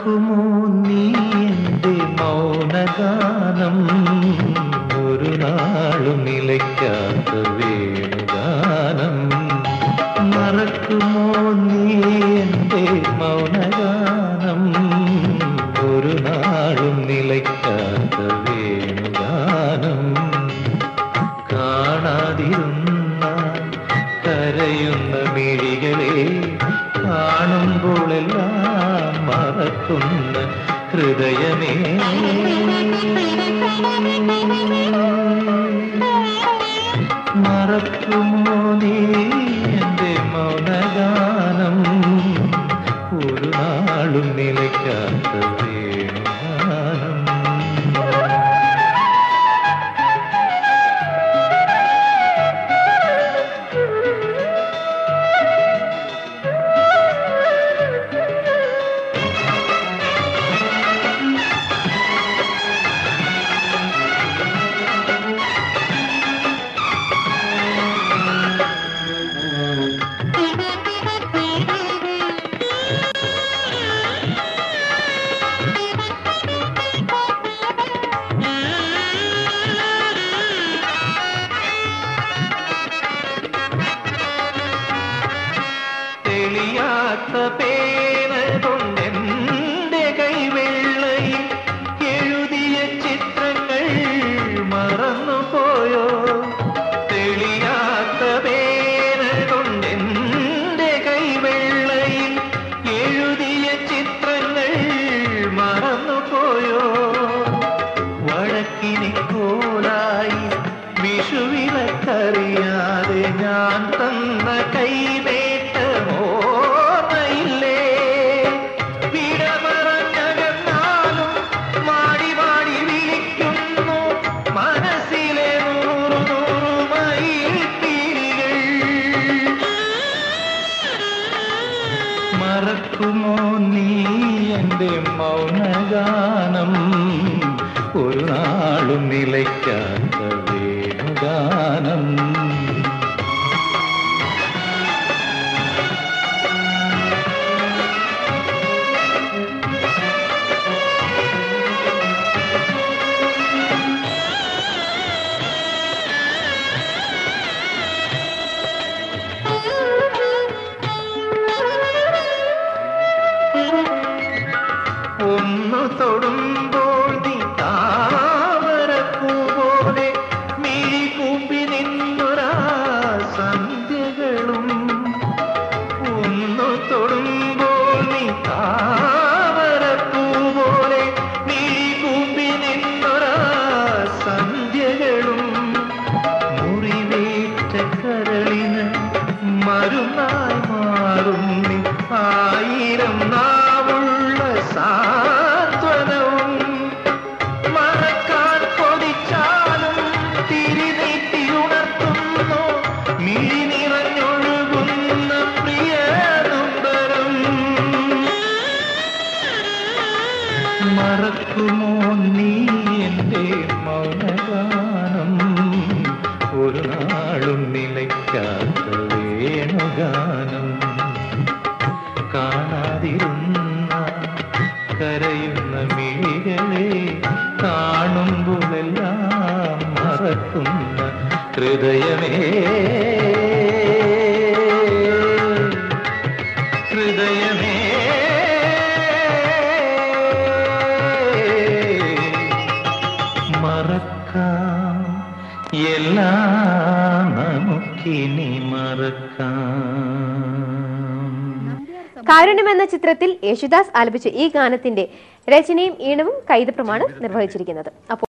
മറക്കുമോ നീ എൻ്റെ മൗനഗാനം ഒരു നാളും നിലയ്ക്കാത്ത വേണുഗാനം മറക്കുമോ നീ എൻ്റെ മൗനഗാനം ഒരു നാളും നിലയ്ക്കാത്ത വേണുഗാനം കാണാതിരുന്ന കരയുന്ന മിഴികളെ കാണുമ്പോഴെല്ലാം മറക്കുന്ന ഹൃദയമേ മറക്കുമോ നീ എൻ്റെ മൗനഗാനം ഒരു നാളും നിലയ്ക്കാത്ത വേണുഗാനം തെളിയാത്ത പേന കൊണ്ടെന്റെ കൈവെള്ളയിൽ എഴുതിയ ചിത്രങ്ങൾ മറന്നുപോയോ തെളിയാത്ത പേന കൊണ്ടെന്റെ കൈവെള്ളയിൽ എഴുതിയ ചിത്രങ്ങൾ മറന്നുപോയോ വഴക്കിനി കോലായി വിഷുവിലക്കറിയാതെ ഞാൻ തന്ന കൈവേട്ട ഓർമ്മയില്ലേ വിടമറഞ്ഞകന്നാലും മാടി മാടി വിളിക്കുന്നു മനസ്സിലെ നൂറു നൂറു മയിൽപ്പീലികൾ മറക്കുമോ നീ എൻ്റെ മൗനഗാനം ഒരു നാളും നിലയ്ക്കാത്ത വേണുഗാനം ഒന്നു തൊടുമ്പോൾ നീ താമരപ്പൂ പോലെ മിഴി കൂപ്പി നിന്നൊരാ സന്ധ്യകളും ഒന്നു തൊടുമ്പോൾ നീ താമരപ്പൂ പോലെ മിഴി കൂപ്പി നിന്നൊരാ സന്ധ്യകളും മുറിവേറ്റ കരളിന് മരുന്നായി മാറും നീ ആയിരം നാവുള്ള സാന്ത്വനവും മറക്കാൻ കൊതിച്ചാലും തിരിനീട്ടി ഉണർത്തുന്നു മിഴി നിറഞ്ഞൊഴുകുന്ന പ്രിയ നൊമ്പരം മറക്കുമോ നീ എൻ്റെ മൗനഗാനം ഒരു നാളും നിലയ്ക്കാത്ത വേണുഗാനം കാണാതിരുന്ന കരയുന്ന മിഴികളെ കാണുമ്പോഴെല്ലാം മറക്കുന്ന ഹൃദയമേ ഹൃദയമേ മറക്കാം എല്ലാം നമുക്കിനി മറക്കാം കാരുണ്യം എന്ന ചിത്രത്തിൽ യേശുദാസ് ആലപിച്ച ഈ ഗാനത്തിന്റെ രചനയും ഈണവും കൈതപ്രമാണ് നിർവഹിച്ചിരിക്കുന്നത് അപ്പോൾ